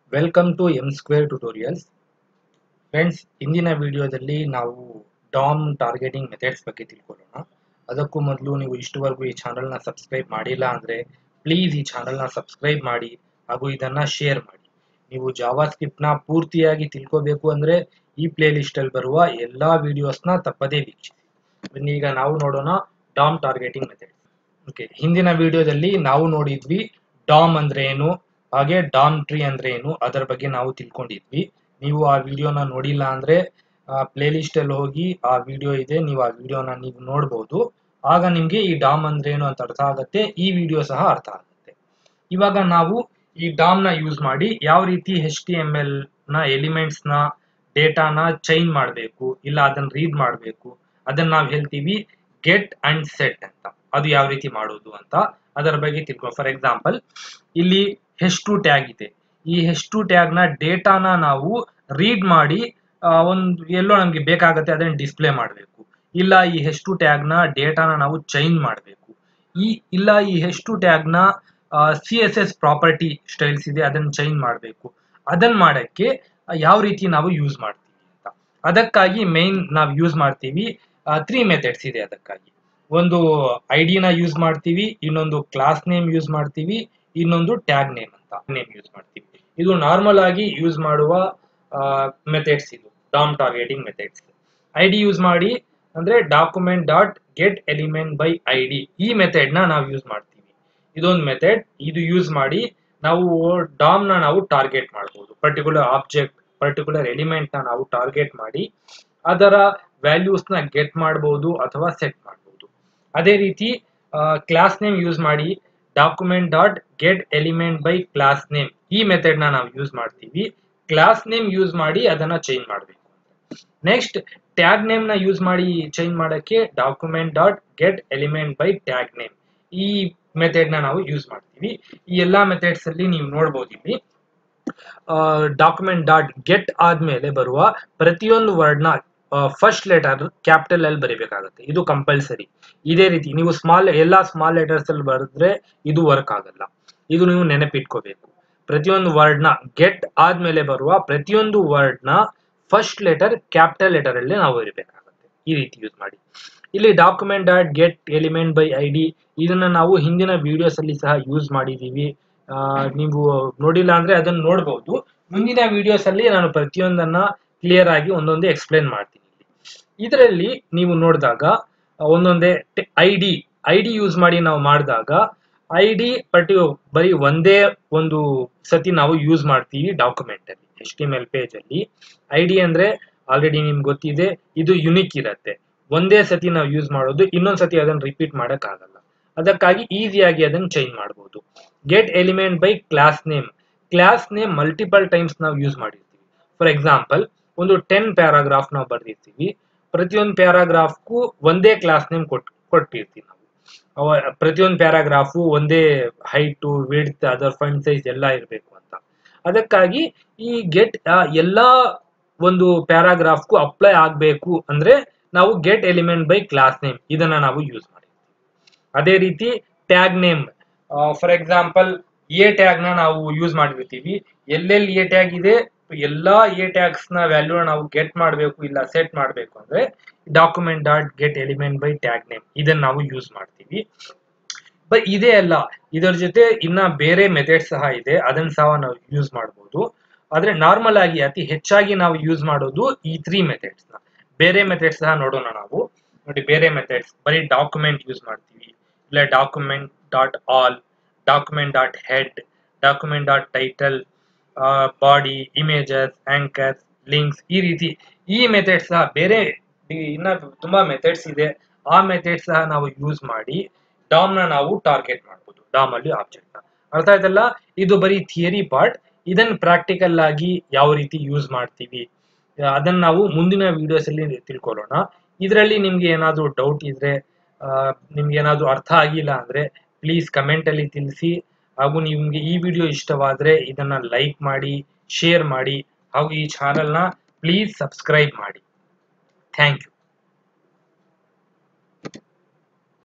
welcome to M square tutorials friends ಇಂದಿನ ವಿಡಿಯೋದಲ್ಲಿ ನಾವು ಡಾಮ್ ಟಾರ್ಗೆಟಿಂಗ್ ಮೆಥಡ್ಸ್ ಬಗ್ಗೆ ತಿಳ್ಕೊಳ್ಳೋಣ ಅದಕ್ಕೂ ಮೊದಲು ನೀವು ಇಷ್ಟುವರೆಗೂ ಈ ಚಾನಲ್ನ ಸಬ್ಸ್ಕ್ರೈಬ್ ಮಾಡಿಲ್ಲ ಅಂದರೆ ಪ್ಲೀಸ್ ಈ ಚಾನಲ್ನ ಸಬ್ಸ್ಕ್ರೈಬ್ ಮಾಡಿ ಹಾಗೂ ಇದನ್ನು ಶೇರ್ ಮಾಡಿ ನೀವು ಜಾವಾ ಸ್ಕ್ರಿಪ್ಟ್ನ ಪೂರ್ತಿಯಾಗಿ ತಿಳ್ಕೋಬೇಕು ಅಂದರೆ ಈ ಪ್ಲೇ ಲಿಸ್ಟಲ್ಲಿ ಬರುವ ಎಲ್ಲ ವಿಡಿಯೋಸ್ನ ತಪ್ಪದೇ ವೀಕ್ಷಿಸಿ ಬನ್ನಿ ಈಗ ನಾವು ನೋಡೋಣ ಡಾಮ್ ಟಾರ್ಗೆಟಿಂಗ್ ಮೆಥಡ್ಸ್ ಓಕೆ ಹಿಂದಿನ ವಿಡಿಯೋದಲ್ಲಿ ನಾವು ನೋಡಿದ್ವಿ ಡಾಮ್ ಅಂದ್ರೆ ಏನು ಹಾಗೆ ಡಾಮ್ ಟ್ರೀ ಅಂದ್ರೆ ಏನು ಅದರ ಬಗ್ಗೆ ನಾವು ತಿಳ್ಕೊಂಡಿದ್ವಿ ನೀವು ಆ ವಿಡಿಯೋನ ನೋಡಿಲ್ಲ ಅಂದ್ರೆ ಪ್ಲೇ ಲಿಸ್ಟ್ ಅಲ್ಲಿ ಹೋಗಿ ಆ ವಿಡಿಯೋ ಇದೆ ನೀವು ಆ ವಿಡಿಯೋನ ನೀವು ನೋಡ್ಬೋದು ಆಗ ನಿಮ್ಗೆ ಈ ಡಾಮ್ ಅಂದ್ರೆ ಏನು ಅಂತ ಅರ್ಥ ಆಗುತ್ತೆ ಈ ವಿಡಿಯೋ ಸಹ ಅರ್ಥ ಆಗುತ್ತೆ ಇವಾಗ ನಾವು ಈ ಡಾಮ್ ನ ಯೂಸ್ ಮಾಡಿ ಯಾವ ರೀತಿ ಎಚ್ ಟಿ ಎಮ್ ಎಲ್ ನ ಎಲಿಮೆಂಟ್ಸ್ ನ ಡೇಟಾನ ಚೈನ್ ಮಾಡಬೇಕು ಇಲ್ಲ ಅದನ್ನ ರೀಡ್ ಮಾಡಬೇಕು ಅದನ್ನ ನಾವು ಹೇಳ್ತೀವಿ ಗೆಟ್ ಅಂಡ್ ಸೆಟ್ ಅಂತ ಅದು ಯಾವ ರೀತಿ ಮಾಡೋದು ಅಂತ ಅದರ ಬಗ್ಗೆ ತಿಳ್ಕೊ ಫಾರ್ ಎಕ್ಸಾಂಪಲ್ ಇಲ್ಲಿ ಹೆಚ್ ಟು ಟ್ಯಾಗ್ ಇದೆ ಈ ಹೆಚ್ ಟು ಟ್ಯಾಗ್ ನ ಡೇಟಾನ ನಾವು ರೀಡ್ ಮಾಡಿ ಒಂದು ಎಲ್ಲೋ ನಮ್ಗೆ ಬೇಕಾಗತ್ತೆ ಅದನ್ನ ಡಿಸ್ಪ್ಲೇ ಮಾಡಬೇಕು ಇಲ್ಲ ಈ ಹೆಚ್ ಟು ಟ್ಯಾಗ್ ನ ಡೇಟಾನ ನಾವು ಚೈನ್ ಮಾಡಬೇಕು ಈ ಇಲ್ಲ ಈ ಹೆಚ್ ಟು ಟ್ಯಾಗ್ ನ C S S property styles ಇದೆ ಅದನ್ನ ಚೈನ್ ಮಾಡಬೇಕು ಅದನ್ನ ಮಾಡಕ್ಕೆ ಯಾವ ರೀತಿ ನಾವು ಯೂಸ್ ಮಾಡ್ತೀವಿ ಅಂತ ಅದಕ್ಕಾಗಿ ಮೇನ್ ನಾವು ಯೂಸ್ ಮಾಡ್ತೀವಿ ತ್ರೀ ಮೆಥಡ್ಸ್ ಇದೆ ಅದಕ್ಕಾಗಿ ಒಂದು ಐ ಡಿನ ಯೂಸ್ ಮಾಡ್ತೀವಿ ಇನ್ನೊಂದು ಕ್ಲಾಸ್ ನೇಮ್ ಯೂಸ್ ಮಾಡ್ತೀವಿ ಇನ್ನೊಂದು ಟ್ಯಾಗ್ ನೇಮ್ ಅಂತ ನೇಮ್ ಯೂಸ್ ಮಾಡ್ತೀವಿ ಇದು ನಾರ್ಮಲ್ ಆಗಿ ಯೂಸ್ ಮಾಡುವ ಮೆಥಡ್ಸ್ ಇದು DOM targeting methods I D use ಮಾಡಿ ಅಂದ್ರೆ document dot get element by I D ಈ ಮೆಥಡ್ ನ ನಾವು ಯೂಸ್ ಮಾಡ್ತೀವಿ ಇದೊಂದು ಮೆಥಡ್ ಇದು ಯೂಸ್ ಮಾಡಿ ನಾವು ಡಾಮ್ ನ ನಾವು ಟಾರ್ಗೆಟ್ ಮಾಡಬಹುದು ಪರ್ಟಿಕ್ಯುಲರ್ ಆಬ್ಜೆಕ್ಟ್ ಪರ್ಟಿಕ್ಯುಲರ್ ಎಲಿಮೆಂಟ್ ನ ನಾವು ಟಾರ್ಗೆಟ್ ಮಾಡಿ ಅದರ ವ್ಯಾಲ್ಯೂಸ್ ನ ಗೆಟ್ ಮಾಡಬಹುದು ಅಥವಾ ಸೆಟ್ ಮಾಡಬಹುದು ಅದೇ ರೀತಿ ಕ್ಲಾಸ್ ನೇಮ್ ಯೂಸ್ ಮಾಡಿ document dot get element by class name ಈ ಮೆಥಡ್ ನ ನಾವು ಯೂಸ್ ಮಾಡ್ತೀವಿ ಕ್ಲಾಸ್ ನೇಮ್ ಯೂಸ್ ಮಾಡಿ ಅದನ್ನ ಚೇಂಜ್ ಮಾಡಬೇಕು ನೆಕ್ಸ್ಟ್ ಟ್ಯಾಗ್ ನೇಮ್ ನ ಯೂಸ್ ಮಾಡಿ ಚೇಂಜ್ ಮಾಡಕ್ಕೆ document dot get element by tag name ಈ ಮೆಥಡ್ ನ ನಾವು ಯೂಸ್ ಮಾಡ್ತೀವಿ ಈ ಎಲ್ಲಾ ಮೆಥಡ್ಸ್ ಅಲ್ಲಿ ನೀವು ನೋಡಬಹುದು ಇಲ್ಲಿ ಡಾಕ್ಯುಮೆಂಟ್ ಡಾಟ್ ಗೆಟ್ ಆದ್ಮೇಲೆ ಬರುವ ಪ್ರತಿಯೊಂದು ವರ್ಡ್ ನ ಫಸ್ಟ್ ಲೆಟರ್ ಕ್ಯಾಪಿಟಲ್ ಅಲ್ಲಿ ಬರೀಬೇಕಾಗುತ್ತೆ ಇದು ಕಂಪಲ್ಸರಿ ಇದೇ ರೀತಿ ನೀವು ಸ್ಮಾಲ್ ಎಲ್ಲಾ ಸ್ಮಾಲ್ ಲೆಟರ್ಸ್ ಅಲ್ಲಿ ಬರೆದ್ರೆ ಇದು ವರ್ಕ್ ಆಗಲ್ಲ ಇದು ನೀವು ನೆನಪಿಟ್ಕೋಬೇಕು ಪ್ರತಿಯೊಂದು ವರ್ಡ್ ನ ಗೆಟ್ ಆದ್ಮೇಲೆ ಬರುವ ಪ್ರತಿಯೊಂದು ವರ್ಡ್ ನ ಫಸ್ಟ್ ಲೆಟರ್ ಕ್ಯಾಪಿಟಲ್ ಲೆಟರ್ ಅಲ್ಲಿ ನಾವು ಬರೀಬೇಕಾಗುತ್ತೆ ಈ ರೀತಿ ಯೂಸ್ ಮಾಡಿ ಇಲ್ಲಿ document dot get element by I D ಇದನ್ನ ನಾವು ಹಿಂದಿನ ವಿಡಿಯೋಸ್ ಅಲ್ಲಿ ಸಹ ಯೂಸ್ ಮಾಡಿದೀವಿ ನೀವು ನೋಡಿಲ್ಲ ಅಂದ್ರೆ ಅದನ್ನ ನೋಡಬಹುದು ಮುಂದಿನ ವಿಡಿಯೋಸ್ ಅಲ್ಲಿ ನಾನು ಪ್ರತಿಯೊಂದನ್ನ ಕ್ಲಿಯರ್ ಆಗಿ ಒಂದೊಂದೇ ಎಕ್ಸ್ಪ್ಲೇನ್ ಮಾಡ್ತೀನಿ ಇದರಲ್ಲಿ ನೀವು ನೋಡಿದಾಗ ಒಂದೊಂದೇ I D I D use ಮಾಡಿ ನಾವು ಮಾಡಿದಾಗ ಐ ಡಿ ಪರ್ಟಿ ಬರೀ ಒಂದೇ ಒಂದು ಸತಿ ನಾವು ಯೂಸ್ ಮಾಡ್ತೀವಿ ಡಾಕ್ಯುಮೆಂಟ್ ಅಲ್ಲಿ H T M L page ಅಲ್ಲಿ ಐ ಡಿ ಅಂದ್ರೆ ಆಲ್ರೆಡಿ ನಿಮ್ಗೆ ಗೊತ್ತಿದೆ ಇದು ಯುನಿಕ್ ಇರತ್ತೆ ಒಂದೇ ಸತಿ ನಾವು ಯೂಸ್ ಮಾಡೋದು ಇನ್ನೊಂದ್ ಸತಿ ಅದನ್ನ ರಿಪೀಟ್ ಮಾಡಕ್ ಆಗಲ್ಲ ಅದಕ್ಕಾಗಿ ಈಸಿಯಾಗಿ ಅದನ್ನ ಚೇಂಜ್ ಮಾಡಬಹುದು get element by class name class name multiple times ನಾವು ಯೂಸ್ ಮಾಡಿರ್ತೀವಿ ಫಾರ್ ಎಕ್ಸಾಂಪಲ್ ಒಂದು ಟೆನ್ ಪ್ಯಾರಾಗ್ರಾಫ್ ನಾವು ಬರ್ದಿರ್ತೀವಿ ಪ್ರತಿಯೊಂದು ಪ್ಯಾರಾಗ್ರಾಫ್ಗೂ ಒಂದೇ ಕ್ಲಾಸ್ ನೇಮ್ ಕೊಟ್ ಕೊಟ್ಟಿರ್ತೀವಿ ನಾವು ಪ್ರತಿಯೊಂದು ಪ್ಯಾರಾಗ್ರಾಫು ಒಂದೇ height width other font size ಎಲ್ಲ ಇರಬೇಕು ಅಂತ ಅದಕ್ಕಾಗಿ ಈ ಗೆಟ್ ಎಲ್ಲಾ ಒಂದು ಪ್ಯಾರಾಗ್ರಾಫ್ಗೂ ಅಪ್ಲೈ ಆಗಬೇಕು ಅಂದ್ರೆ ನಾವು get element by class name ಇದನ್ನ ನಾವು ಯೂಸ್ ಮಾಡಿರ್ತೀವಿ ಅದೇ ರೀತಿ tag name for example A tag ನ ನಾವು ಯೂಸ್ ಮಾಡಿರ್ತೀವಿ ಎಲ್ಲೆಲ್ಲಿ ಎ ಟ್ಯಾಗ್ ಇದೆ ಎಲ್ಲಾ ಎ ಟ್ಯಾಗ್ಸ್ ನ ವ್ಯಾಲ್ಯೂ ನಾವು ಗೆಟ್ ಮಾಡಬೇಕು ಇಲ್ಲ ಸೆಟ್ ಮಾಡಬೇಕು ಅಂದ್ರೆ document dot get element by tag name ಇದನ್ನ ನಾವು ಯೂಸ್ ಮಾಡ್ತೀವಿ ಬಟ್ ಇದೇ ಅಲ್ಲ ಇದರ ಜೊತೆ ಇನ್ನ ಬೇರೆ ಮೆಥಡ್ ಸಹ ಇದೆ ಅದನ್ನ ಸಹ ನಾವು ಯೂಸ್ ಮಾಡಬಹುದು ಆದ್ರೆ ನಾರ್ಮಲ್ ಆಗಿ ಅತಿ ಹೆಚ್ಚಾಗಿ ನಾವು ಯೂಸ್ ಮಾಡೋದು ಈ ತ್ರೀ ಮೆಥಡ್ಸ್ ನ ಬೇರೆ ಮೆಥಡ್ಸ್ ಸಹ ನೋಡೋಣ ನಾವು ನೋಡಿ ಬೇರೆ ಮೆಥಡ್ಸ್ ಬರೀ ಡಾಕ್ಯುಮೆಂಟ್ ಯೂಸ್ ಮಾಡ್ತೀವಿ ಇಲ್ಲ document dot all document dot head document dot title body images anchors links ಈ ರೀತಿ ಈ ಮೆಥಡ್ ಸಹ ಬೇರೆ ಇನ್ನ ತುಂಬಾ ಮೆಥಡ್ಸ್ ಇದೆ ಆ ಮೆಥಡ್ ಸಹ ನಾವು ಯೂಸ್ ಮಾಡಿ ಡಾಮ್ ನ ನಾವು ಟಾರ್ಗೆಟ್ ಮಾಡಬಹುದು ಡಾಮ್ ಅಲ್ಲಿ ಆಬ್ಜೆಕ್ಟ್ ನ ಅರ್ಥ ಆಯ್ತಲ್ಲ ಇದು ಬರೀ ಥಿಯರಿ ಪಾರ್ಟ್ ಇದನ್ನ ಪ್ರಾಕ್ಟಿಕಲ್ ಆಗಿ ಯಾವ ರೀತಿ ಯೂಸ್ ಮಾಡ್ತೀವಿ ಅದನ್ನ ನಾವು ಮುಂದಿನ ವಿಡಿಯೋಸ್ ಅಲ್ಲಿ ತಿಳ್ಕೊಳ್ಳೋಣ ಇದರಲ್ಲಿ ನಿಮ್ಗೆ ಏನಾದ್ರು ಡೌಟ್ ಇದ್ರೆ ನಿಮ್ಗೆ ಏನಾದ್ರು ಅರ್ಥ ಆಗಿಲ್ಲ ಅಂದ್ರೆ ಪ್ಲೀಸ್ ಕಮೆಂಟ್ ಅಲ್ಲಿ ತಿಳಿಸಿ ಹಾಗೂ ನಿಮ್ಗೆ ಈ ವಿಡಿಯೋ ಇಷ್ಟವಾದ್ರೆ ಇದನ್ನ ಲೈಕ್ ಮಾಡಿ ಶೇರ್ ಮಾಡಿ ಹಾಗೂ ಈ ಚಾನೆಲ್ನ ಪ್ಲೀಸ್ ಸಬ್ಸ್ಕ್ರೈಬ್ ಮಾಡಿ ಥ್ಯಾಂಕ್ ಯು